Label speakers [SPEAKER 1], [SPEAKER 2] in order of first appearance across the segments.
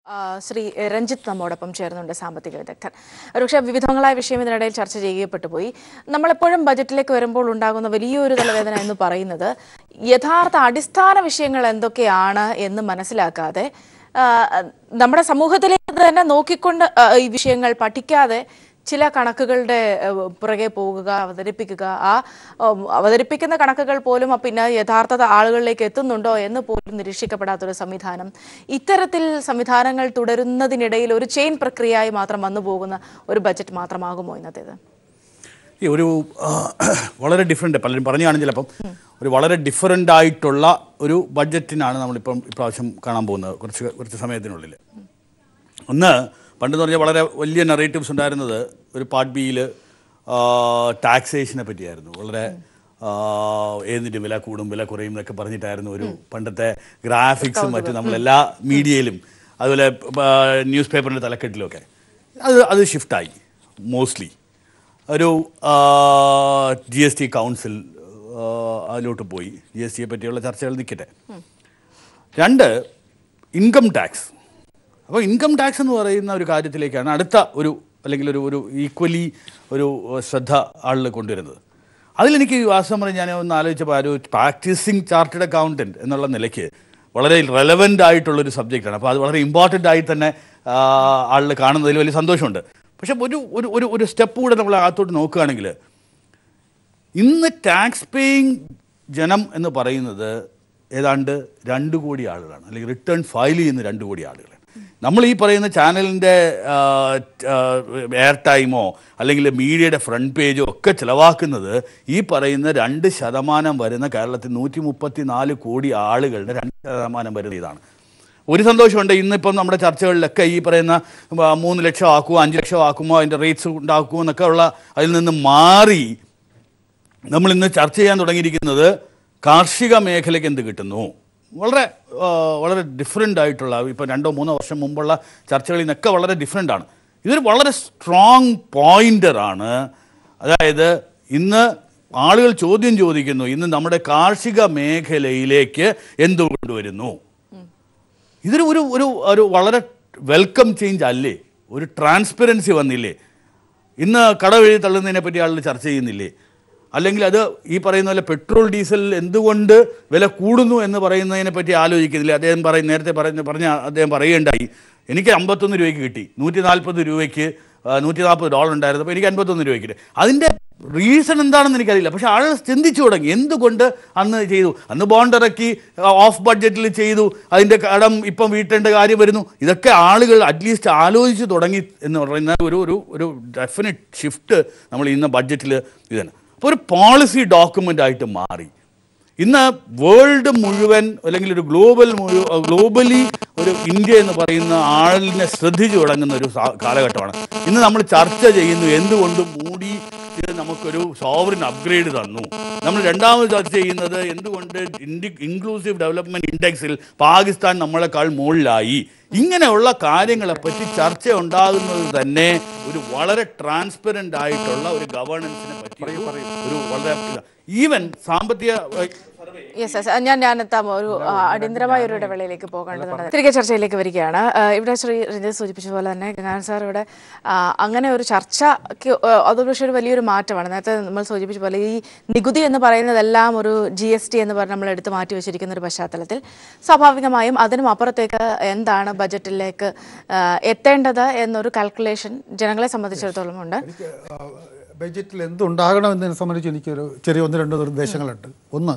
[SPEAKER 1] ആ, ശ്രീ രഞ്ജിത്ത് നമ്മോടൊപ്പം ചേർന്നുണ്ട് സാമ്പത്തിക വിദഗ്ധൻ പക്ഷേ വിവിധങ്ങളായ വിഷയം ഇതിനിടയിൽ ചർച്ച ചെയ്യപ്പെട്ടു പോയി നമ്മളെപ്പോഴും ബജറ്റിലേക്ക് വരുമ്പോൾ ഉണ്ടാകുന്ന വലിയൊരു തലവേദന എന്ന് പറയുന്നത് യഥാർത്ഥ അടിസ്ഥാന വിഷയങ്ങൾ എന്തൊക്കെയാണ് എന്ന് മനസ്സിലാക്കാതെ ആ, നമ്മുടെ സമൂഹത്തിലേക്ക് തന്നെ നോക്കിക്കൊണ്ട് ആ, ഈ വിഷയങ്ങൾ പഠിക്കാതെ ചില കണക്കുകളുടെ ഏഹ്, പുറകെ പോകുക അവതരിപ്പിക്കുക ആ ഉം, അവതരിപ്പിക്കുന്ന കണക്കുകൾ പോലും ആ പിന്നെ യഥാർത്ഥ ആളുകളിലേക്ക് എത്തുന്നുണ്ടോ എന്ന് പോലും നിരീക്ഷിക്കപ്പെടാത്തൊരു സംവിധാനം ഇത്തരത്തിൽ സംവിധാനങ്ങൾ തുടരുന്നതിനിടയിൽ ഒരു ചെയിൻ പ്രക്രിയയായി മാത്രം വന്നു പോകുന്ന ഒരു ബജറ്റ് മാത്രമാകുമോ ഇന്നത്തേത്
[SPEAKER 2] ഈ ഒരു ആ, വളരെ ഡിഫറെൻ്റ് പലരും പറഞ്ഞു കാണും ചിലപ്പം ഒരു വളരെ ഡിഫറെൻ്റ് ആയിട്ടുള്ള ഒരു ബഡ്ജറ്റിനാണ് നമ്മളിപ്പം ഇപ്രാവശ്യം കാണാൻ പോകുന്നത് കുറച്ച് കുറച്ച് സമയത്തിനുള്ളിൽ ഒന്ന് പണ്ടെന്ന് പറഞ്ഞാൽ വളരെ വലിയ നെറേറ്റീവ്സ് ഉണ്ടായിരുന്നത് ഒരു പാർട്ട് ബിയിൽ ടാക്സേഷനെ പറ്റിയായിരുന്നു വളരെ ആ, ഏതിൻ്റെ വില കൂടും വില കുറയും എന്നൊക്കെ പറഞ്ഞിട്ടായിരുന്നു ഒരു പണ്ടത്തെ ഗ്രാഫിക്സും മറ്റും നമ്മളെല്ലാ മീഡിയയിലും അതുപോലെ ന്യൂസ് പേപ്പറിൻ്റെ തലക്കെട്ടിലുമൊക്കെ അത് അത് ഷിഫ്റ്റായി മോസ്റ്റ്ലി ഒരു ജി എസ് ടി കൗൺസിൽ ആ, അതിലോട്ട് പോയി ജി എസ് ടിയെ പറ്റിയുള്ള ചർച്ചകൾ നിൽക്കട്ടെ രണ്ട് ഇൻകം ടാക്സ് അപ്പോൾ ഇൻകം ടാക്സ് എന്ന് പറയുന്ന ഒരു കാര്യത്തിലേക്കാണ് അടുത്ത ഒരു അല്ലെങ്കിൽ ഒരു ഒരു ഈക്വലി ഒരു ശ്രദ്ധ ആളിൽ കൊണ്ടുവരുന്നത് അതിലെനിക്ക് വാസ്തവം പറഞ്ഞ് ഞാൻ ഒന്ന് ആലോചിച്ചപ്പോൾ ആ ഒരു പ്രാക്ടീസിങ് ചാർട്ടേഡ് അക്കൗണ്ടൻറ്റ് എന്നുള്ള നിലയ്ക്ക് വളരെ റെലവൻ്റ് ആയിട്ടുള്ളൊരു സബ്ജക്റ്റാണ് അപ്പോൾ അത് വളരെ ഇമ്പോർട്ടൻ്റ് ആയി തന്നെ ആളിൽ കാണുന്നതിൽ വലിയ സന്തോഷമുണ്ട് പക്ഷേ ഒരു ഒരു ഒരു ഒരു സ്റ്റെപ്പ് കൂടെ നമ്മൾ അകത്തോട്ട് നോക്കുകയാണെങ്കിൽ ഇന്ന് ടാക്സ് പേയിങ് ജനം എന്ന് പറയുന്നത് ഏതാണ്ട് രണ്ട് കോടി ആളുകളാണ് അല്ലെങ്കിൽ റിട്ടേൺ ഫയൽ ചെയ്യുന്ന രണ്ട് കോടി ആളുകൾ നമ്മൾ ഈ പറയുന്ന ചാനലിൻ്റെ എയർ ടൈമോ അല്ലെങ്കിൽ മീഡിയയുടെ ഫ്രണ്ട് പേജോ ഒക്കെ ചിലവാക്കുന്നത് ഈ പറയുന്ന രണ്ട് ശതമാനം വരുന്ന കേരളത്തിൽ നൂറ്റി മുപ്പത്തി നാല് കോടി ആളുകളുടെ രണ്ട് ശതമാനം വരുന്ന ഇതാണ് ഒരു സന്തോഷമുണ്ട് ഇന്നിപ്പം നമ്മുടെ ചർച്ചകളിലൊക്കെ ഈ പറയുന്ന ആ, മൂന്ന് ലക്ഷം ആക്കുമോ അഞ്ച് ലക്ഷം ആക്കുമോ അതിൻ്റെ റേറ്റ്സ് ഉണ്ടാക്കുമോ എന്നൊക്കെ ഉള്ള അതിൽ നിന്ന് മാറി നമ്മൾ ഇന്ന് ചർച്ച ചെയ്യാൻ തുടങ്ങിയിരിക്കുന്നത് കാർഷിക മേഖലയ്ക്ക് എന്ത് കിട്ടുന്നു വളരെ ആ, വളരെ ഡിഫറെൻ്റ് ആയിട്ടുള്ള ഇപ്പോൾ രണ്ടോ മൂന്നോ വർഷം മുമ്പുള്ള ചർച്ചകളിൽ നിന്നൊക്കെ വളരെ ഡിഫറെൻ്റ് ആണ് ഇതൊരു വളരെ സ്ട്രോങ് പോയിൻ്ററാണ് അതായത് ഇന്ന് ആളുകൾ ചോദ്യം ചോദിക്കുന്നു ഇന്ന് നമ്മുടെ കാർഷിക മേഖലയിലേക്ക് എന്ത് കൊണ്ടുവരുന്നു ഇതൊരു ഒരു ഒരു ഒരു വളരെ വെൽക്കം ചേഞ്ച് അല്ലേ ഒരു ട്രാൻസ്പെറൻസി വന്നില്ലേ ഇന്ന് കടവഴി തള്ളുന്നതിനെ പറ്റി ആളുകൾ ചർച്ച ചെയ്യുന്നില്ലേ അല്ലെങ്കിൽ അത് ഈ പറയുന്ന പോലെ പെട്രോൾ ഡീസൽ എന്തുകൊണ്ട് വില കൂടുന്നു എന്ന് പറയുന്നതിനെ പറ്റി ആലോചിക്കുന്നില്ല അദ്ദേഹം പറയും നേരത്തെ പറഞ്ഞ പറഞ്ഞ അദ്ദേഹം പറയുകയുണ്ടായി എനിക്ക് അമ്പത്തൊന്ന് രൂപയ്ക്ക് കിട്ടി നൂറ്റി നാൽപ്പത് രൂപയ്ക്ക് നൂറ്റി നാൽപ്പത് ഡോളർ ഉണ്ടായിരുന്നു അപ്പോൾ എനിക്ക് അൻപത്തൊന്ന് രൂപയ്ക്ക് കിട്ടി അതിൻ്റെ റീസൺ എന്താണെന്ന് എനിക്കറിയില്ല പക്ഷേ ആളുകൾ ചിന്തിച്ചു തുടങ്ങി എന്തുകൊണ്ട് അന്ന് ചെയ്തു അന്ന് ബോണ്ട് ഇറക്കി ഓഫ് ബഡ്ജറ്റിൽ ചെയ്തു അതിൻ്റെ കടം ഇപ്പം വീട്ടേണ്ട കാര്യം വരുന്നു ഇതൊക്കെ ആളുകൾ അറ്റ്ലീസ്റ്റ് ആലോചിച്ച് തുടങ്ങി എന്ന് പറയുന്ന ഒരു ഒരു ഒരു ഡെഫിനറ്റ് ഷിഫ്റ്റ് നമ്മൾ ഇന്ന് ബഡ്ജറ്റിൽ ഇതാണ് അപ്പോൾ ഒരു പോളിസി ഡോക്യുമെൻ്റ് ആയിട്ട് മാറി ഇന്ന് വേൾഡ് മുഴുവൻ അല്ലെങ്കിൽ ഒരു ഗ്ലോബൽ മുഴുവൻ ഗ്ലോബലി ഒരു ഇന്ത്യ എന്ന് പറയുന്ന ആളിനെ ശ്രദ്ധിച്ചു തുടങ്ങുന്ന ഒരു സാ- കാലഘട്ടമാണ് ഇന്ന് നമ്മൾ ചർച്ച ചെയ്യുന്നു എന്തുകൊണ്ട് മൂടി ഇത് നമുക്കൊരു സോവറിൻ അപ്ഗ്രേഡ് തന്നു നമ്മൾ രണ്ടാമത് ചർച്ച ചെയ്യുന്നത് എന്തുകൊണ്ട് ഇന്ത്യ ഇൻക്ലൂസീവ് ഡെവലപ്മെന്റ് ഇൻഡെക്സിൽ പാകിസ്ഥാൻ നമ്മളെക്കാൾ മുകളിലായി ഇങ്ങനെയുള്ള കാര്യങ്ങളെപ്പറ്റി ചർച്ച ഉണ്ടാകുന്നത് തന്നെ ഒരു വളരെ ട്രാൻസ്പെറൻ്റ് ആയിട്ടുള്ള ഒരു ഗവേണൻസിനെ പറ്റി ഒരു വളരെ ഈവൻ സാമ്പത്തിക ഏഹ്,
[SPEAKER 1] യെസ് യെസ് ഞാൻ ഞാൻ എത്താം ഒരു ആ, അടിയന്തരമായ ഒരു ഇടവേളയിലേക്ക് പോകേണ്ടതുണ്ട് തിരികെ ചർച്ചയിലേക്ക് വരികയാണ് ആ, ഇവിടെ ശ്രീ രഞ്ജിത് സൂചിപ്പിച്ച പോലെ തന്നെ ഗംഗാൻ സാർ ഇവിടെ ആ, അങ്ങനെ ഒരു ചർച്ചയ്ക്ക് ആ, അത് പക്ഷേ ഒരു വലിയൊരു മാറ്റമാണ് നേരത്തെ നമ്മൾ സൂചിപ്പിച്ച പോലെ ഈ നികുതി എന്ന് പറയുന്നതെല്ലാം ഒരു ജി എസ് ടി എന്ന് പറഞ്ഞ് നമ്മൾ എടുത്ത് മാറ്റി വെച്ചിരിക്കുന്ന ഒരു പശ്ചാത്തലത്തിൽ സ്വാഭാവികമായും അതിനും അപ്പുറത്തേക്ക് എന്താണ് ബജറ്റിലേക്ക് ആ, എത്തേണ്ടത് എന്നൊരു കാൽക്കുലേഷൻ ജനങ്ങളെ സംബന്ധിച്ചിടത്തോളം ഉണ്ട്
[SPEAKER 3] ബഡ്ജറ്റിൽ എന്തുണ്ടാകണമെന്നതിനെ സംബന്ധിച്ച് എനിക്കൊരു ചെറിയ ഒന്ന് രണ്ട് നിർദ്ദേശങ്ങളുണ്ട് ഒന്ന്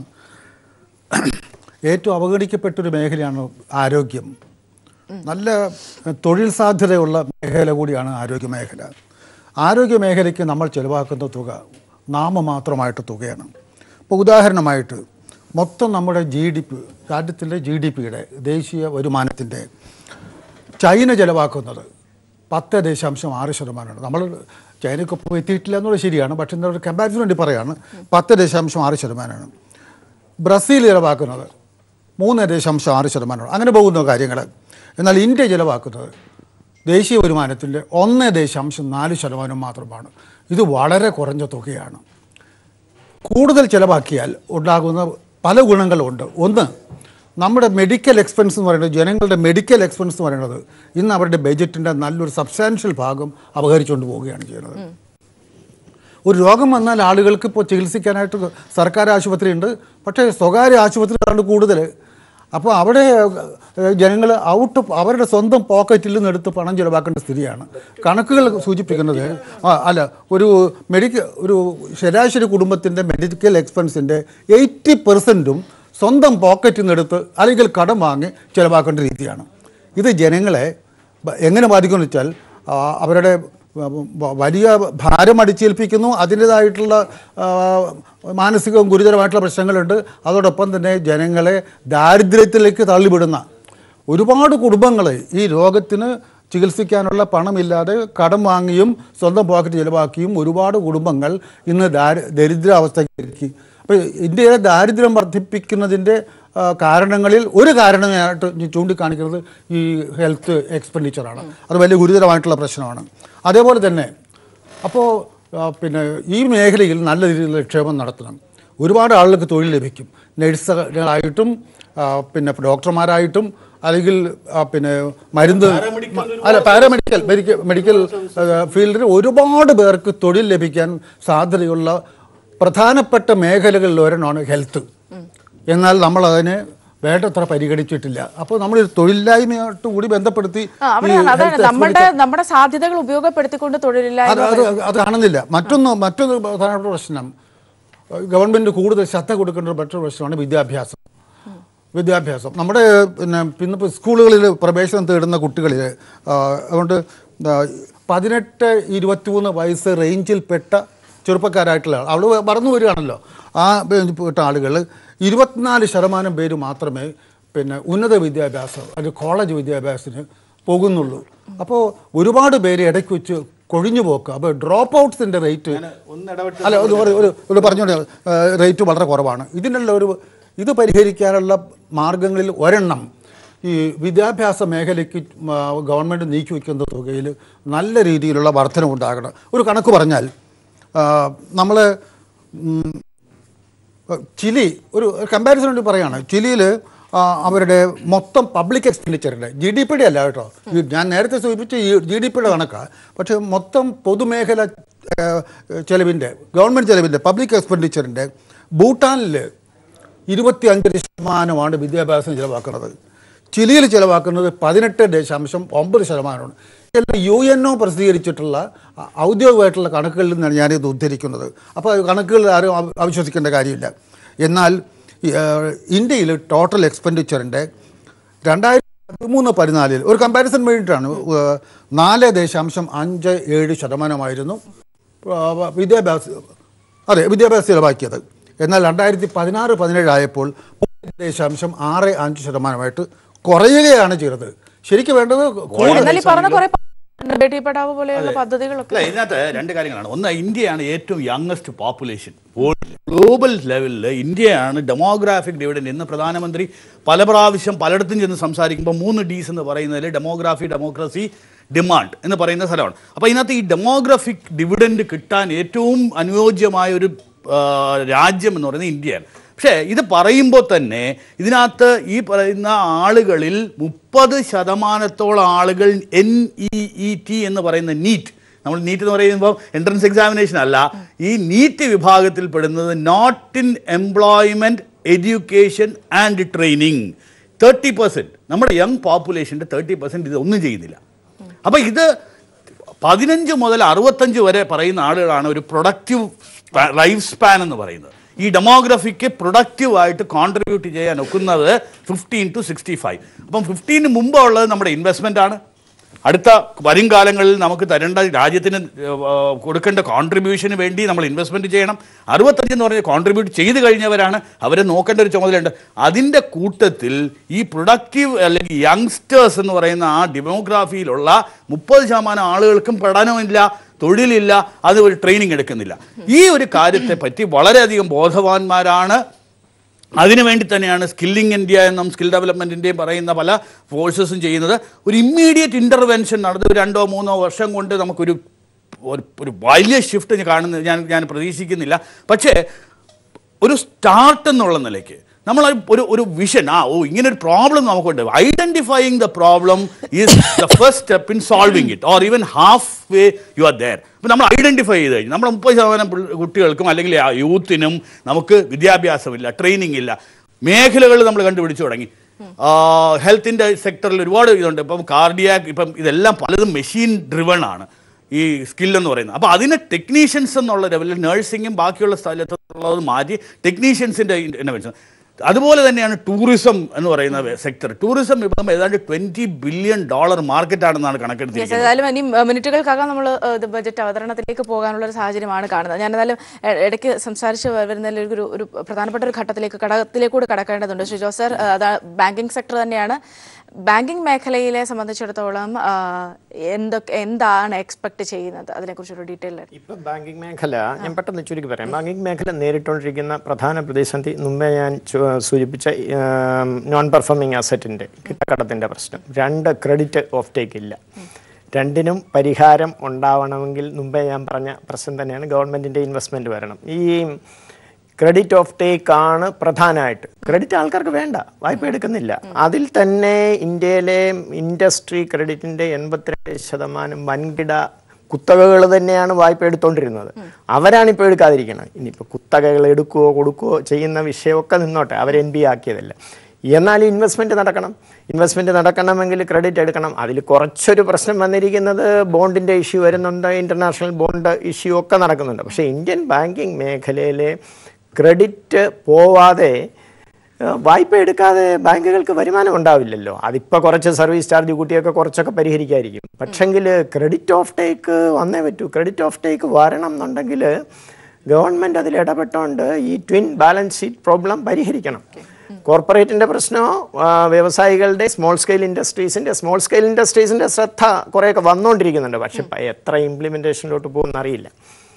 [SPEAKER 3] ഏറ്റവും അവഗണിക്കപ്പെട്ടൊരു മേഖലയാണ് ആരോഗ്യം നല്ല തൊഴിൽ സാധ്യതയുള്ള മേഖല കൂടിയാണ് ആരോഗ്യ മേഖല ആരോഗ്യ മേഖലയ്ക്ക് നമ്മൾ ചെലവാക്കുന്ന തുക നാമമാത്രമായിട്ട് തുകയാണ് ഇപ്പോൾ ഉദാഹരണമായിട്ട് മൊത്തം നമ്മുടെ ജി ഡി പി രാജ്യത്തിൻ്റെ ജി ഡി പിയുടെ ദേശീയ വരുമാനത്തിൻ്റെ ചൈന ചെലവാക്കുന്നത് പത്ത് ദശാംശം ആറ് ശതമാനമാണ് നമ്മൾ ചൈനക്കൊപ്പം എത്തിയിട്ടില്ല എന്നുള്ളത് ശരിയാണ് പക്ഷേ എന്താ ഒരു കമ്പാരിസൺ വേണ്ടി പറയാണ് പത്ത് ദശാംശം ആറ് ശതമാനമാണ് ബ്രസീൽ ചിലവാക്കുന്നത് മൂന്ന് ദശാംശം ആറ് ശതമാനമാണ് അങ്ങനെ പോകുന്ന കാര്യങ്ങൾ എന്നാൽ ഇന്ത്യ ചിലവാക്കുന്നത് ദേശീയ വരുമാനത്തിൻ്റെ ഒന്ന് ദശാംശം നാല് ശതമാനം മാത്രമാണ് ഇത് വളരെ കുറഞ്ഞ തുകയാണ് കൂടുതൽ ചിലവാക്കിയാൽ ഉണ്ടാകുന്ന പല ഗുണങ്ങളുമുണ്ട് ഒന്ന് നമ്മുടെ മെഡിക്കൽ എക്സ്പെൻസ് എന്ന് പറയുന്നത് ജനങ്ങളുടെ മെഡിക്കൽ എക്സ്പെൻസ് എന്ന് പറയുന്നത് ഇന്ന് അവരുടെ ബജറ്റിൻ്റെ നല്ലൊരു സബ്സ്റ്റാൻഷ്യൽ ഭാഗം അപഹരിച്ചുകൊണ്ട് പോവുകയാണ് ചെയ്യുന്നത് ഒരു രോഗം വന്നാൽ ആളുകൾക്ക് ഇപ്പോൾ ചികിത്സിക്കാനായിട്ട് സർക്കാർ ആശുപത്രി ഉണ്ട് പക്ഷേ സ്വകാര്യ ആശുപത്രികളാണ് കൂടുതൽ അപ്പോൾ അവിടെ ജനങ്ങൾ ഔട്ട് അവരുടെ സ്വന്തം പോക്കറ്റിൽ നിന്ന് എടുത്ത് പണം ചിലവാക്കേണ്ട സ്ഥിതിയാണ് കണക്കുകൾ സൂചിപ്പിക്കുന്നത് ആ, അല്ല ഒരു മെഡിക്കൽ ഒരു ശരാശരി കുടുംബത്തിൻ്റെ മെഡിക്കൽ എക്സ്പെൻസിൻ്റെ എയ്റ്റി പെർസെൻറ്റും സ്വന്തം പോക്കറ്റിൽ നിന്ന് എടുത്ത് അല്ലെങ്കിൽ കടം വാങ്ങി ചിലവാക്കേണ്ട രീതിയാണ് ഇത് ജനങ്ങളെ ബ- എങ്ങനെ ബാധിക്കുമെന്ന് വെച്ചാൽ ആ, അവരുടെ വ- വലിയ ഭാരം അടിച്ചേൽപ്പിക്കുന്നു അതിൻ്റേതായിട്ടുള്ള ആ, മാനസികവും ഗുരുതരമായിട്ടുള്ള പ്രശ്നങ്ങളുണ്ട് അതോടൊപ്പം തന്നെ ജനങ്ങളെ ദാരിദ്ര്യത്തിലേക്ക് തള്ളിവിടുന്ന ഒരുപാട് കുടുംബങ്ങൾ ഈ രോഗത്തിന് ചികിത്സിക്കാനുള്ള പണമില്ലാതെ കടം വാങ്ങിയും സ്വന്തം പോക്കറ്റ് ചിലവാക്കിയും ഒരുപാട് കുടുംബങ്ങൾ ഇന്ന് ദാരി ദരിദ്രാവസ്ഥയ്ക്ക് അപ്പോൾ ഇന്ത്യയിലെ ദാരിദ്ര്യം വർദ്ധിപ്പിക്കുന്നതിൻ്റെ ആ, കാരണങ്ങളിൽ ഒരു കാരണമായിട്ട് ഞാൻ ചൂണ്ടിക്കാണിക്കുന്നത് ഈ ഹെൽത്ത് എക്സ്പെൻഡിച്ചറാണ് അത് വലിയ ഗുരുതരമായിട്ടുള്ള പ്രശ്നമാണ് അതേപോലെ തന്നെ അപ്പോൾ ആ, പിന്നെ ഈ മേഖലയിൽ നല്ല രീതിയിലുള്ള നിക്ഷേപം നടത്തണം ഒരുപാട് ആളുകൾക്ക് തൊഴിൽ ലഭിക്കും നഴ്സുകളായിട്ടും ആ, പിന്നെ ഡോക്ടർമാരായിട്ടും അല്ലെങ്കിൽ ആ, പിന്നെ മരുന്ന് അല്ല പാരാമെഡിക്കൽ മെഡിക്കൽ മെഡിക്കൽ ഫീൽഡിൽ ഒരുപാട് പേർക്ക് തൊഴിൽ ലഭിക്കാൻ സാധ്യതയുള്ള പ്രധാനപ്പെട്ട മേഖലകളിൽ ഒരെണ്ണമാണ് ഹെൽത്ത് എന്നാൽ നമ്മൾ അതിനെ വേണ്ടത്ര പരിഗണിച്ചിട്ടില്ല അപ്പോൾ നമ്മൾ ഈ തൊഴിലില്ലായ്മയായിട്ട് കൂടി ബന്ധപ്പെടുത്തി
[SPEAKER 1] ആ,
[SPEAKER 3] ഈ
[SPEAKER 1] അവിടെയാണ് അതാണ്
[SPEAKER 3] health
[SPEAKER 1] നമ്മുടെ നമ്മുടെ സാധ്യതകൾ ഉപയോഗപ്പെടുത്തിക്കൊണ്ട്
[SPEAKER 3] അത്
[SPEAKER 1] തൊഴിലില്ലായ്മ
[SPEAKER 3] അത് അത് കാണുന്നില്ല മറ്റൊന്ന് മറ്റൊരു പ്രധാനപ്പെട്ട പ്രശ്നം ഗവൺമെൻറ് കൂടുതൽ ശ്രദ്ധ കൊടുക്കേണ്ട ഒരു മറ്റൊരു പ്രശ്നമാണ് വിദ്യാഭ്യാസം വിദ്യാഭ്യാസം നമ്മുടെ പിന്നെ ഇന്നിപ്പോൾ സ്കൂളുകളിൽ പ്രവേശനം തേടുന്ന കുട്ടികളിൽ ആ, അതുകൊണ്ട് ആ, പതിനെട്ട് ഇരുപത്തിമൂന്ന് വയസ്സ് റേഞ്ചിൽപ്പെട്ട ചെറുപ്പക്കാരായിട്ടുള്ള ആൾ അവൾ മറന്നു വരികയാണല്ലോ ആ പെട്ട ആളുകൾ ഇരുപത്തിനാല് ശതമാനം പേര് മാത്രമേ പിന്നെ ഉന്നത വിദ്യാഭ്യാസം അല്ലെങ്കിൽ കോളേജ് വിദ്യാഭ്യാസത്തിന് പോകുന്നുള്ളൂ അപ്പോൾ ഒരുപാട് പേര് ഇടയ്ക്ക് വെച്ച് കൊഴിഞ്ഞു പോക്ക് അപ്പോൾ ഡ്രോപ്പ് ഔട്ട്സിൻ്റെ റേറ്റ്
[SPEAKER 2] ഒന്ന് ഇടപെട്ട്
[SPEAKER 3] അല്ല ഒരു ഒരു- ഒരു ഒരു പറഞ്ഞോണ്ട് റേറ്റ് വളരെ കുറവാണ് ഇതിനുള്ള ഒരു ഇത് പരിഹരിക്കാനുള്ള മാർഗങ്ങളിൽ ഒരെണ്ണം ഈ വിദ്യാഭ്യാസ മേഖലയ്ക്ക് ഗവൺമെൻറ് നീക്കി വയ്ക്കുന്ന തുകയിൽ നല്ല രീതിയിലുള്ള വർധനവുണ്ടാകണം ഒരു കണക്ക് പറഞ്ഞാൽ നമ്മൾ ചിലി ഒരു കമ്പാരിസൺ വേണ്ടി പറയാണ് ചിലിയിൽ അവരുടെ മൊത്തം പബ്ലിക് എക്സ്പെൻഡിച്ചറിൻ്റെ ജി ഡി പിയുടെ അല്ല കേട്ടോ ഈ ഞാൻ നേരത്തെ സൂചിപ്പിച്ച ഈ ജി ഡി പിയുടെ കണക്കാണ് പക്ഷേ മൊത്തം പൊതുമേഖല ചെലവിൻ്റെ ഗവൺമെൻറ് ചെലവിൻ്റെ പബ്ലിക് എക്സ്പെൻഡിച്ചറിൻ്റെ ഭൂട്ടാനിൽ ഇരുപത്തി അഞ്ച് ശതമാനമാണ് വിദ്യാഭ്യാസം ചിലവാക്കുന്നത് ചിലിയിൽ ചിലവാക്കുന്നത് പതിനെട്ട് ദശാംശം ഒമ്പത് ശതമാനമാണ് എല്ലാം യു എൻ ഒ പ്രസിദ്ധീകരിച്ചിട്ടുള്ള അ- ഔദ്യോഗികമായിട്ടുള്ള കണക്കുകളിൽ നിന്നാണ് ഞാനിത് ഉദ്ധരിക്കുന്നത് അപ്പോൾ അത് കണക്കുകൾ ആരും അവ- അവിശ്വസിക്കേണ്ട കാര്യമില്ല എന്നാൽ ഈ, ആ, ഇന്ത്യയിൽ ടോട്ടൽ എക്സ്പെൻഡിച്ചറിൻ്റെ രണ്ടായിരത്തി പതിമൂന്ന് പതിനാലിൽ ഒരു കമ്പാരിസൺ വേണ്ടിയിട്ടാണ് ആ, നാല് ദശാംശം അഞ്ച് ഏഴ് ശതമാനമായിരുന്നു ആ, വിദ്യാഭ്യാസ അതെ വിദ്യാഭ്യാസം ചിലവാക്കിയത് എന്നാൽ രണ്ടായിരത്തി പതിനാറ് പതിനേഴ് ആയപ്പോൾ മൂന്ന് ദശാംശം ആറ് അഞ്ച് ശതമാനമായിട്ട് കുറയുകയാണ് ചെയ്തത് ശരിക്കും വേണ്ടത് കൂടുതൽ
[SPEAKER 1] എന്നാൽ ഈ പറഞ്ഞ കുറെ ബേട്ടി പഠാവോ പോലെയുള്ള പദ്ധതികളൊക്കെ
[SPEAKER 2] അല്ല ഇതിനകത്ത് രണ്ട് കാര്യങ്ങളാണ് ഒന്ന് ഇന്ത്യയാണ് ഏറ്റവും യങ്ങസ്റ്റ് പോപ്പുലേഷൻ ഗ്ലോബൽ ലെവലിൽ ഇന്ത്യയാണ് ഡെമോഗ്രാഫിക് ഡിവിഡൻഡ് ഇന്ന് പ്രധാനമന്ത്രി പല പ്രാവശ്യം പലയിടത്തും ചെന്ന് സംസാരിക്കുമ്പോൾ മൂന്ന് ഡീസ് എന്ന് പറയുന്നതിൽ ഡെമോഗ്രാഫി ഡെമോക്രസി ഡിമാൻഡ് എന്ന് പറയുന്ന സ്ഥലമാണ് അപ്പോൾ ഇതിനകത്ത് ഈ ഡെമോഗ്രാഫിക് ഡിവിഡൻഡ് കിട്ടാൻ ഏറ്റവും അനുയോജ്യമായ ഒരു ആ, രാജ്യം എന്ന് പറയുന്നത് ഇന്ത്യയാണ് പക്ഷേ ഇത് പറയുമ്പോൾ തന്നെ ഇതിനകത്ത് ഈ പറയുന്ന ആളുകളിൽ മുപ്പത് ശതമാനത്തോളം ആളുകൾ എൻ ഇ ഇ ടി എന്ന് പറയുന്ന നീറ്റ് നമ്മൾ നീറ്റ് എന്ന് പറയുമ്പോൾ എൻട്രൻസ് എക്സാമിനേഷൻ അല്ല ഈ നീറ്റ് വിഭാഗത്തിൽ പെടുന്നത് not in employment education and training thirty percent നമ്മുടെ യങ് പോപ്പുലേഷൻ്റെ തേർട്ടി പെർസെൻറ്റ് ഇത് ഒന്നും ചെയ്യുന്നില്ല അപ്പോൾ ഇത് പതിനഞ്ച് മുതൽ അറുപത്തഞ്ച് വരെ പറയുന്ന ആളുകളാണ് ഒരു പ്രൊഡക്റ്റീവ് ലൈഫ് സ്പാൻ എന്ന് പറയുന്നത് ഈ ഡെമോഗ്രഫിക്ക് പ്രൊഡക്റ്റീവായിട്ട് കോൺട്രിബ്യൂട്ട് ചെയ്യാൻ ഒക്കുന്നത് ഫിഫ്റ്റീൻ ടു സിക്സ്റ്റി ഫൈവ് അപ്പം ഫിഫ്റ്റീന് മുമ്പ് ഉള്ളത് നമ്മുടെ ഇൻവെസ്റ്റ്മെൻ്റ് ആണ് അടുത്ത വരും കാലങ്ങളിൽ നമുക്ക് തരേണ്ട രാജ്യത്തിന് ഏർ, കൊടുക്കേണ്ട കോൺട്രിബ്യൂഷന് വേണ്ടി നമ്മൾ ഇൻവെസ്റ്റ്മെൻറ്റ് ചെയ്യണം അറുപത്തഞ്ച് എന്ന് പറഞ്ഞാൽ കോൺട്രിബ്യൂട്ട് ചെയ്ത് കഴിഞ്ഞവരാണ് അവരെ നോക്കേണ്ട ഒരു ചുമതലയുണ്ട് അതിൻ്റെ കൂട്ടത്തിൽ ഈ പ്രൊഡക്റ്റീവ് അല്ലെങ്കിൽ യങ്സ്റ്റേഴ്സ് എന്ന് പറയുന്ന ആ ഡെമോഗ്രാഫിയിലുള്ള മുപ്പത് ശതമാനം ആളുകൾക്കും പഠനമില്ല തൊഴിലില്ല അത് ഒരു ട്രെയിനിങ് എടുക്കുന്നില്ല ഈ ഒരു കാര്യത്തെ പറ്റി വളരെയധികം ബോധവാന്മാരാണ് അതിനുവേണ്ടി തന്നെയാണ് സ്കില്ലിംഗ് ഇന്ത്യ എന്നും സ്കിൽ ഡെവലപ്മെൻറ്റ് ഇന്ത്യയും പറയുന്ന പല ഫോഴ്സസും ചെയ്യുന്നത് ഒരു ഇമ്മീഡിയറ്റ് ഇൻ്റർവെൻഷൻ നടന്ന് ഒരു രണ്ടോ മൂന്നോ വർഷം കൊണ്ട് നമുക്കൊരു ഒരു ഒരു വലിയ ഷിഫ്റ്റ് കാണുന്ന ഞാൻ ഞാൻ പ്രതീക്ഷിക്കുന്നില്ല പക്ഷേ ഒരു സ്റ്റാർട്ട് എന്നുള്ള നിലയ്ക്ക് നമ്മൾ ഒരു- ഒരു ഒരു വിഷൻ ആ ഓ ഇങ്ങനെ ഒരു പ്രോബ്ലം നമുക്കുണ്ട് identifying the problem is the first step in solving it or even half way you are there അപ്പം നമ്മൾ ഐഡന്റിഫൈ ചെയ്ത് കഴിഞ്ഞു നമ്മുടെ മുപ്പത് ശതമാനം പിള്ള- കുട്ടികൾക്കും അല്ലെങ്കിൽ ആ യൂത്തിനും നമുക്ക് വിദ്യാഭ്യാസമില്ല ട്രെയിനിങ് ഇല്ല മേഖലകൾ നമ്മൾ കണ്ടുപിടിച്ചു തുടങ്ങി ഹെൽത്തിൻ്റെ സെക്ടറിൽ ഒരുപാട് ഇതുണ്ട് ഇപ്പം കാർഡിയാക് ഇപ്പം ഇതെല്ലാം പലതും മെഷീൻ ഡ്രിവൺ ആണ് ഈ സ്കിൽ എന്ന് പറയുന്നത് അപ്പോൾ അതിനെ ടെക്നീഷ്യൻസ് എന്നുള്ള ലെവലിൽ നഴ്സിങ്ങും ബാക്കിയുള്ള സ്ഥലത്തുള്ളത് മാറ്റി ടെക്നീഷ്യൻസിൻ്റെ ഇന്നോവേഷൻ അതുപോലെ തന്നെയാണ് ടൂറിസം എന്ന് പറയുന്ന സെക്ടർ ടൂറിസം ഇപ്പം ഏതാണ്ട് ട്വൻറ്റി ബില്യൺ ഡോളർ മാർക്കറ്റാണെന്നാണ്
[SPEAKER 1] യെസ്
[SPEAKER 2] കണക്കെടുത്തിരിക്കുന്നത്
[SPEAKER 1] ഏതായാലും ഇനി ഏഹ്, മിനിറ്റുകൾക്കകം നമ്മൾ ബജറ്റ് അവതരണത്തിലേക്ക് പോകാനുള്ള ഒരു സാഹചര്യമാണ് കാണുന്നത് ഞാൻ ഏതായാലും എ- ഇടയ്ക്ക് സംസാരിച്ച് വരുന്നതിൽ ഒരു ഒരു പ്രധാനപ്പെട്ട ഒരു ഘട്ടത്തിലേക്ക് ഘടകത്തിലേക്കൂടെ കടക്കേണ്ടതുണ്ട് ശ്രീ ജോസ് സർ ഏഹ്, അതാ ബാങ്കിങ് സെക്ടർ തന്നെയാണ് ബാങ്കിങ് മേഖലയിലെ സംബന്ധിച്ചിടത്തോളം ആ, എന്തൊക്കെ എന്താണ് എക്സ്പെക്ട് ചെയ്യുന്നത് അതിനെക്കുറിച്ചൊരു ഡീറ്റെയിൽ
[SPEAKER 4] ഇപ്പൊ ബാങ്കിങ് മേഖല ഞാൻ പെട്ടെന്ന് ചുരുക്കി പറയാം ബാങ്കിങ് മേഖല നേരിട്ടുകൊണ്ടിരിക്കുന്ന പ്രധാന പ്രതിസന്ധി മുമ്പേ ഞാൻ ചു- സൂചിപ്പിച്ച നോൺ പെർഫോമിംഗ് അസറ്റിന്റെ കിട്ടക്കടത്തിന്റെ പ്രശ്നം രണ്ട് ക്രെഡിറ്റ് ഓഫ് ടേക്ക് ഇല്ല രണ്ടിനും പരിഹാരം ഉണ്ടാവണമെങ്കിൽ മുമ്പേ ഞാൻ പറഞ്ഞ പ്രശ്നം തന്നെയാണ് ഗവൺമെന്റിന്റെ ഇൻവെസ്റ്റ്മെന്റ് വരണം ഈ ക്രെഡിറ്റ് ഓഫ് ടേക്ക് ആണ് പ്രധാനമായിട്ട് ക്രെഡിറ്റ് ആൾക്കാർക്ക് വേണ്ട വായ്പ എടുക്കുന്നില്ല അതിൽ തന്നെ ഇന്ത്യയിലെ ഇൻഡസ്ട്രി ക്രെഡിറ്റിന്റെ എൺപത്തിരണ്ട് ശതമാനം വൻകിട കുത്തകകൾ തന്നെയാണ് വായ്പ എടുത്തോണ്ടിരുന്നത് അവരാണ് ഇപ്പോൾ എടുക്കാതിരിക്കുന്നത് ഇനിയിപ്പോൾ കുത്തകകൾ എടുക്കുകയോ കൊടുക്കുകയോ ചെയ്യുന്ന വിഷയമൊക്കെ നിന്നോട്ടെ അവർ എൻ ബി ആക്കിയതല്ല എന്നാൽ ഇൻവെസ്റ്റ്മെന്റ് നടക്കണം ഇൻവെസ്റ്റ്മെന്റ് നടക്കണമെങ്കിൽ ക്രെഡിറ്റ് എടുക്കണം അതിൽ കുറച്ചൊരു പ്രശ്നം വന്നിരിക്കുന്നത് ബോണ്ടിന്റെ ഇഷ്യൂ വരുന്നുണ്ട് ഇന്റർനാഷണൽ ബോണ്ട് ഇഷ്യൂ ഒക്കെ നടക്കുന്നുണ്ട് പക്ഷേ ഇന്ത്യൻ ബാങ്കിങ് മേഖലയിലെ ക്രെഡിറ്റ് പോവാതെ ഏഹ്, വായ്പ എടുക്കാതെ ബാങ്കുകൾക്ക് വരുമാനം ഉണ്ടാവില്ലല്ലോ അതിപ്പോൾ കുറച്ച് സർവീസ് ചാർജ് കൂട്ടിയൊക്കെ കുറച്ചൊക്കെ പരിഹരിക്കായിരിക്കും പക്ഷെങ്കിൽ ക്രെഡിറ്റ് ഓഫ് ടേക്ക് വന്നേ പറ്റൂ ക്രെഡിറ്റ് ഓഫ് ടേക്ക് വരണം എന്നുണ്ടെങ്കിൽ ഗവൺമെൻറ് അതിൽ ഇടപെട്ടുകൊണ്ട് ഈ ട്വിൻ ബാലൻസ് ഷീറ്റ് പ്രോബ്ലം പരിഹരിക്കണം കോർപ്പറേറ്റിന്റെ പ്രശ്നമോ ആ, വ്യവസായികളുടെ സ്മോൾ സ്കെയിൽ ഇൻഡസ്ട്രീസിന്റെ സ്മോൾ സ്കെയിൽ ഇൻഡസ്ട്രീസിന്റെ ശ്രദ്ധ കുറേയൊക്കെ വന്നുകൊണ്ടിരിക്കുന്നുണ്ട് പക്ഷെ പ- എത്ര ഇംപ്ലിമെന്റേഷനിലോട്ട് പോകുമെന്ന് അറിയില്ല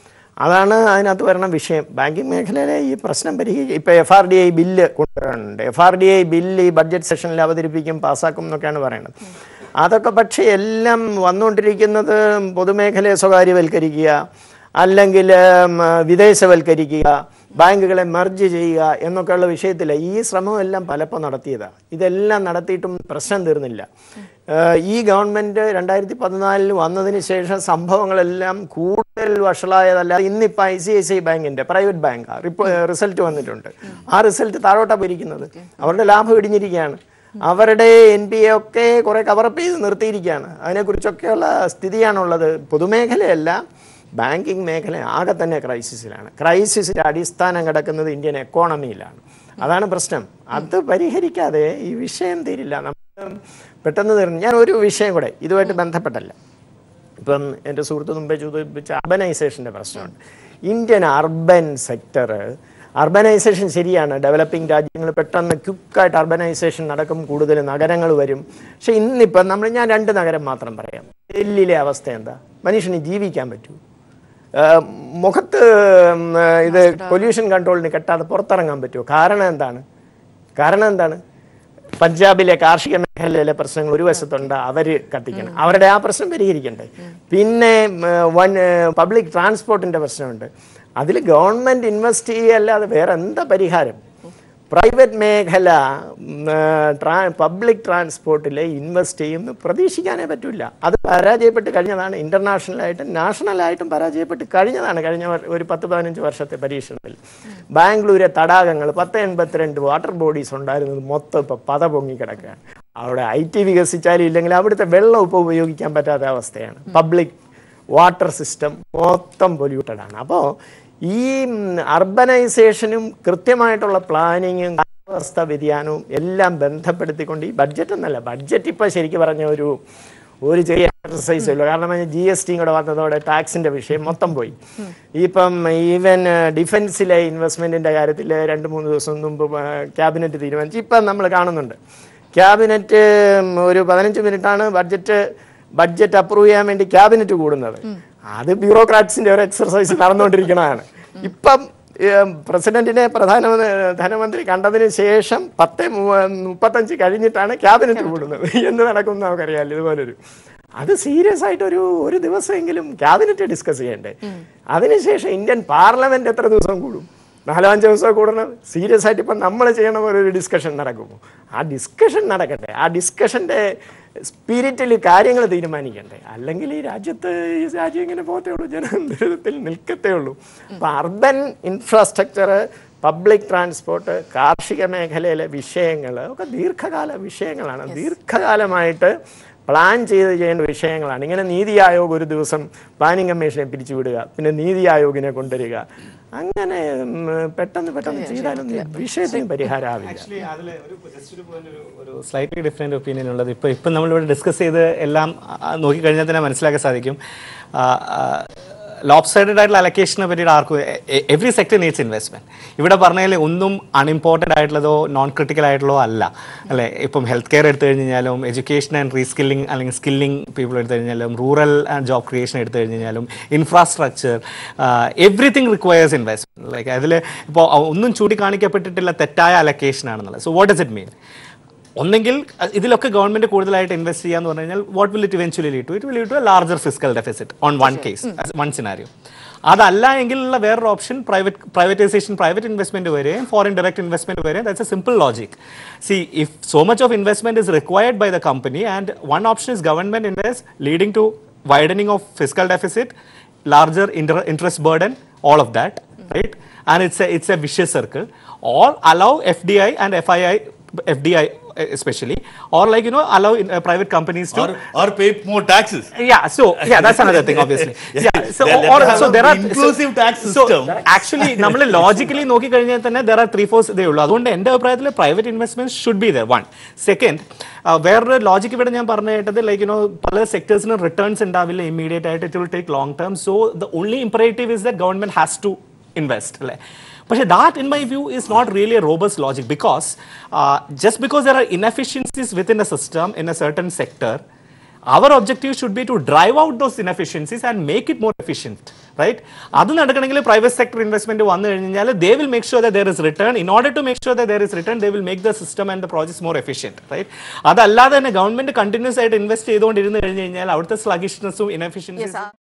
[SPEAKER 4] അതാണ് അതിനകത്ത് വരുന്ന വിഷയം ബാങ്കിങ് മേഖലയിലെ ഈ പ്രശ്നം പരിഹരിക്കും ഇപ്പോൾ F R D I bill കൊണ്ടുവരുന്നുണ്ട് F R D I bill ഈ ബഡ്ജറ്റ് സെഷനിൽ അവതരിപ്പിക്കും പാസ്സാക്കും എന്നൊക്കെയാണ് പറയുന്നത് അതൊക്കെ പക്ഷേ എല്ലാം വന്നുകൊണ്ടിരിക്കുന്നത് പൊതുമേഖലയെ സ്വകാര്യവൽക്കരിക്കുക അല്ലെങ്കിൽ ഉം, വിദേശവൽക്കരിക്കുക ബാങ്കുകളെ മെർജ് ചെയ്യുക എന്നൊക്കെയുള്ള വിഷയത്തിൽ ഈ ശ്രമമെല്ലാം പലപ്പോൾ നടത്തിയതാണ് ഇതെല്ലാം നടത്തിയിട്ടും പ്രശ്നം തീർന്നില്ല ഏഹ് ഈ ഗവൺമെൻറ് രണ്ടായിരത്തി പതിനാലിൽ വന്നതിന് ശേഷം സംഭവങ്ങളെല്ലാം കൂടുതൽ വഷളായതല്ല ഇന്നിപ്പോൾ I C I C I ബാങ്കിൻ്റെ പ്രൈവറ്റ് ബാങ്ക് റിപ്പോ റിസൾട്ട് വന്നിട്ടുണ്ട് ആ റിസൾട്ട് താഴോട്ടാണ് പോയിരിക്കുന്നത് അവരുടെ ലാഭം ഇടിഞ്ഞിരിക്കുകയാണ് അവരുടെ എൻ പി എ ഒക്കെ കുറേ കവറപ്പ് ചെയ്ത് നിർത്തിയിരിക്കുകയാണ് അതിനെക്കുറിച്ചൊക്കെയുള്ള സ്ഥിതിയാണുള്ളത് പൊതുമേഖലയല്ല ബാങ്കിങ് മേഖല ആകെ തന്നെ ക്രൈസിസിലാണ് ക്രൈസിസിൻ്റെ അടിസ്ഥാനം കിടക്കുന്നത് ഇന്ത്യൻ എക്കോണമിയിലാണ് അതാണ് പ്രശ്നം അത് പരിഹരിക്കാതെ ഈ വിഷയം തീരില്ല നമ്മൾ പെട്ടെന്ന് തീർന്നു ഞാൻ ഒരു വിഷയം കൂടെ ഇതുമായിട്ട് ബന്ധപ്പെട്ടല്ല ഇപ്പം എൻ്റെ സുഹൃത്ത് മുമ്പേ സൂചിപ്പിച്ച അർബനൈസേഷൻ്റെ പ്രശ്നമുണ്ട് ഇന്ത്യൻ അർബൻ സെക്ടർ അർബനൈസേഷൻ ശരിയാണ് ഡെവലപ്പിംഗ് രാജ്യങ്ങൾ പെട്ടെന്ന് ക്വിക്കായിട്ട് അർബനൈസേഷൻ നടക്കും കൂടുതൽ നഗരങ്ങൾ വരും പക്ഷെ ഇന്നിപ്പം നമ്മൾ ഞാൻ രണ്ട് നഗരം മാത്രം പറയാം ഡൽഹിയിലെ അവസ്ഥ എന്താ മനുഷ്യന് ജീവിക്കാൻ പറ്റൂ ഏഹ് മുഖത്ത് ഉം, ഇത് പൊല്യൂഷൻ കൺട്രോളിന് കെട്ടാതെ പുറത്തിറങ്ങാൻ പറ്റുമോ കാരണം എന്താണ് കാരണം എന്താണ് പഞ്ചാബിലെ കാർഷിക മേഖലയിലെ പ്രശ്നങ്ങൾ ഒരു വശത്തുണ്ട് അവർ കത്തിക്കണം അവരുടെ ആ പ്രശ്നം പരിഹരിക്കണ്ടേ പിന്നെ വൺ പബ്ലിക് ട്രാൻസ്പോർട്ടിന്റെ പ്രശ്നമുണ്ട് അതിൽ ഗവൺമെന്റ് ഇൻവെസ്റ്റ് ചെയ്യല്ലാതെ വേറെ എന്താ പരിഹാരം പ്രൈവറ്റ് മേഖല പബ്ലിക് ട്രാൻസ്പോർട്ടിൽ ഇൻവെസ്റ്റ് ചെയ്യുമെന്ന് പ്രതീക്ഷിക്കാനേ പറ്റില്ല അത് പരാജയപ്പെട്ട് കഴിഞ്ഞതാണ് ഇന്റർനാഷണലായിട്ടും നാഷണലായിട്ടും പരാജയപ്പെട്ട് കഴിഞ്ഞതാണ് കഴിഞ്ഞ വർ- ഒരു പത്ത് പതിനഞ്ച് വർഷത്തെ പരീക്ഷണത്തിൽ ബാംഗ്ലൂരെ തടാകങ്ങൾ പത്ത് എൺപത്തിരണ്ട് വാട്ടർ ബോഡീസ് ഉണ്ടായിരുന്നത് മൊത്തം ഇപ്പോൾ പത പൊങ്ങി കിടക്കുകയാണ് അവിടെ ഐ ടി വികസിച്ചാലും ഇല്ലെങ്കിൽ അവിടുത്തെ വെള്ളം ഇപ്പോൾ ഉപയോഗിക്കാൻ പറ്റാത്ത അവസ്ഥയാണ് പബ്ലിക് വാട്ടർ സിസ്റ്റം മൊത്തം പൊല്യൂട്ടഡ് ആണ് അപ്പോൾ ഈ അർബനൈസേഷനും കൃത്യമായിട്ടുള്ള പ്ലാനിങ്ങും കാലാവസ്ഥ വ്യതിയാനവും എല്ലാം ബന്ധപ്പെടുത്തിക്കൊണ്ട് ഈ ബഡ്ജറ്റ് എന്നല്ല ബഡ്ജറ്റ് ഇപ്പോൾ ശരിക്കും പറഞ്ഞ ഒരു ഒരു ചെറിയ എക്സസൈസ് ഉള്ളൂ കാരണം ജി എസ് ടിയും കൂടെ വന്നതോടെ ടാക്സിന്റെ വിഷയം മൊത്തം പോയി ഇപ്പം ഈവൻ ഡിഫൻസിലെ ഇൻവെസ്റ്റ്മെന്റിന്റെ കാര്യത്തിൽ രണ്ട് മൂന്ന് ദിവസം മുമ്പ് ക്യാബിനറ്റ് തീരുമാനിച്ചു ഇപ്പം നമ്മൾ കാണുന്നുണ്ട് ക്യാബിനറ്റ് ഒരു പതിനഞ്ച് മിനിറ്റാണ് ബഡ്ജറ്റ് ബഡ്ജറ്റ് അപ്രൂവ് ചെയ്യാൻ വേണ്ടി ക്യാബിനറ്റ് കൂടുന്നത് അത് ബ്യൂറോക്രാറ്റ്സിന്റെ ഒരു എക്സർസൈസ് നടന്നുകൊണ്ടിരിക്കുന്നതാണ് ഇപ്പം ഏം, പ്രസിഡന്റിനെ പ്രധാനമന്ത്രി ധനമന്ത്രി കണ്ടതിന് ശേഷം പത്ത് മു- മുപ്പത്തഞ്ച് കഴിഞ്ഞിട്ടാണ് ക്യാബിനറ്റ് കൂടുന്നത് എന്ത് നടക്കും എന്ന് നമുക്കറിയാമല്ലോ ഇതുപോലൊരു അത് സീരിയസ് ആയിട്ട് ഒരു ഒരു ദിവസമെങ്കിലും ക്യാബിനറ്റ് ഡിസ്കസ് ചെയ്യണ്ടേ അതിനുശേഷം ഇന്ത്യൻ പാർലമെന്റ് എത്ര ദിവസം കൂടും നാലോ അഞ്ചോ ദിവസം കൂടണം സീരിയസ് ആയിട്ട് ഇപ്പം നമ്മൾ ചെയ്യണ പോലെ ഒരു ഡിസ്കഷൻ നടക്കുമോ ആ ഡിസ്കഷൻ നടക്കട്ടെ ആ ഡിസ്കഷൻ്റെ സ്പിരിറ്റിൽ കാര്യങ്ങൾ തീരുമാനിക്കണ്ടേ അല്ലെങ്കിൽ ഈ രാജ്യത്ത് ഈ രാജ്യം ഇങ്ങനെ പോകത്തേ ഉള്ളൂ ജനദുരിതത്തിൽ നിൽക്കത്തേ ഉള്ളൂ അപ്പം അർബൻ ഇൻഫ്രാസ്ട്രക്ചർ പബ്ലിക് ട്രാൻസ്പോർട്ട് കാർഷിക മേഖലയിലെ വിഷയങ്ങൾ ഒക്കെ ദീർഘകാല വിഷയങ്ങളാണ് ദീർഘകാലമായിട്ട് പ്ലാൻ ചെയ്ത് ചെയ്യേണ്ട വിഷയങ്ങളാണ് ഇങ്ങനെ നീതി ആയോഗ് ഒരു ദിവസം പ്ലാനിംഗ് കമ്മീഷനെ പിരിച്ചുവിടുക പിന്നെ നീതി ആയോഗിനെ കൊണ്ടുവരിക അങ്ങനെ ഉം, പെട്ടെന്ന് പെട്ടെന്ന് ചെയ്താലൊന്നും വിഷയത്തിന് പരിഹാരമാവില്ല
[SPEAKER 5] ആക്ച്വലി അതിൽ ഒരു ജസ്റ്റ് ഒരു point ഒരു ഒരു സ്ലൈറ്റ്ലി ഡിഫറെൻറ്റ് ഒപ്പീനിയൻ ഉള്ളത് ഇപ്പോൾ ഇപ്പം നമ്മളിവിടെ ഡിസ്കസ് ചെയ്ത് എല്ലാം ആ, നോക്കിക്കഴിഞ്ഞാൽ തന്നെ മനസ്സിലാക്കാൻ സാധിക്കും ലോപ്പ് സൈഡഡ് ആയിട്ടുള്ള അലക്കേഷനെ പറ്റിയിട്ട് ആർക്കും എവറി സെക്ടർ നീഡ്സ് ഇൻവെസ്റ്റ്മെന്റ് ഇവിടെ പറഞ്ഞാൽ ഒന്നും അൺഇമ്പോർട്ടൻ്റ് ആയിട്ടുള്ളതോ നോൺ ക്രിട്ടിക്കൽ ആയിട്ടുള്ളതോ അല്ല അല്ലേ ഇപ്പം ഹെൽത്ത് കെയർ എടുത്തു കഴിഞ്ഞാലും എഡ്യൂക്കേഷൻ ആൻഡ് റീസ്കില്ലിംഗ് അല്ലെങ്കിൽ സ്കില്ലിംഗ് പീപ്പിൾ എടുത്തു കഴിഞ്ഞാലും റൂറൽ ആൻഡ് ജോബ് ക്രിയേഷൻ എടുത്തു കഴിഞ്ഞാലും infrastructure everything requires investment like അതിൽ ഇപ്പോൾ ഒന്നും ചൂണ്ടിക്കാണിക്കപ്പെട്ടിട്ടില്ല തെറ്റായ അലക്കേഷൻ ആണെന്നുള്ളത് so what does it mean ഒന്നെങ്കിൽ അഹ് ഇതിലൊക്കെ ഗവൺമെന്റ് കൂടുതലായിട്ട് ഇൻവെസ്റ്റ് ചെയ്യാന്ന് പറഞ്ഞു കഴിഞ്ഞാൽ what will it eventually lead to it will lead to a larger fiscal deficit on one case one scenario അതല്ല എങ്കിലുള്ള വേറൊരു option private privatisation private investment വരെയും ഫോറിൻ ഡയറക്റ്റ് ഇൻവെസ്റ്റ്മെന്റ് വരെയും that's a simple logic see if so much of investment is required by the company and one option is government invest leading to widening of fiscal deficit larger inter- interest burden, all of that, right? And it's a it's a vicious circle. Or allow FDI and FII, FDI especially, or like you know allow in, uh, private companies to.
[SPEAKER 2] or or pay more taxes
[SPEAKER 5] yeah, so yeah, that's another thing, obviously. Yeah, so
[SPEAKER 2] Let- let
[SPEAKER 5] or,
[SPEAKER 2] us
[SPEAKER 5] so
[SPEAKER 2] have
[SPEAKER 5] there
[SPEAKER 2] an
[SPEAKER 5] are
[SPEAKER 2] inclusive tax
[SPEAKER 5] so
[SPEAKER 2] system.
[SPEAKER 5] actually നമ്മൾ logically നോക്കി കഴിഞ്ഞാൽ തന്നെ there are three fours ഇതേ ഉള്ളൂ അതുകൊണ്ട് എൻ്റെ അഭിപ്രായത്തിൽ private investment should be there one second വേറൊരു ലോജിക് ഇവിടെ ഞാൻ പറഞ്ഞു കേട്ടത് ലൈക്ക് യുനോ പല സെക്ടേഴ്സിനും റിട്ടേൺസ് ഉണ്ടാവില്ല ഇമ്മീഡിയറ്റ് ആയിട്ട് it will take long term so the only imperative is that government has to invest അല്ലേ പക്ഷേ that in my view is not really a robust logic because just because there are inefficiencies within a system in a certain sector our objective should be to drive out those inefficiencies and make it more efficient right അത് നടക്കണമെങ്കിൽ private sector investment വന്നു കഴിഞ്ഞാൽ they will make sure there is return in order to make sure there is return they will make the system and the projects more efficient right അതല്ലാതെ തന്നെ government continuous ആയിട്ട് invest ചെയ്തുകൊണ്ടിരുന്ന് കഴിഞ്ഞ് കഴിഞ്ഞാൽ അവിടുത്തെ സ്ലഗിഷ്നെസ്സും ഇൻഎഫിഷ്യൻസീസും